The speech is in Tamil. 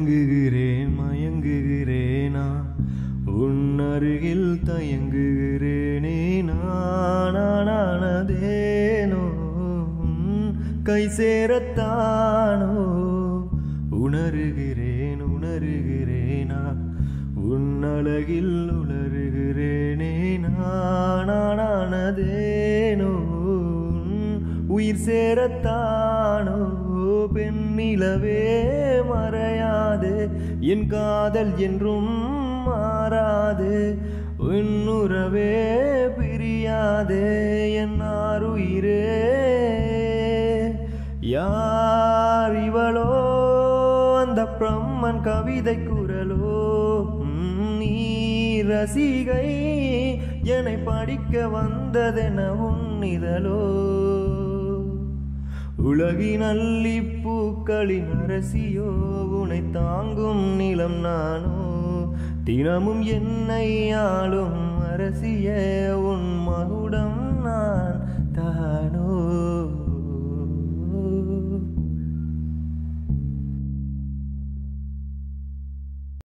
மயங்குகிறேன் மயங்குகிறேனா உன் அருகில் தயங்குகிறேனே நானானதேனோ கை சேரத்தானோ உணர்கிறேன் உணர்கிறேனா உன் அழகில் உணர்கிறேனே நானானதேனோ உயிர் சேரத்தானோ பெண்ணிலவே மறையாது என் காதல் என்றும் மாறாது உன்னுறவே பிரியாதே என் ஆருயிரே யார் இவளோ அந்த பிரம்மன் கவிதை குரலோ உம், நீ ரசிகை என்னை படிக்க வந்ததென உன்னிதழோ உலகின் பூக்களின் அரசியோ உனை தாங்கும் நிலம் நானோ தினமும் என்னை ஆளும் அரசிய உன் ம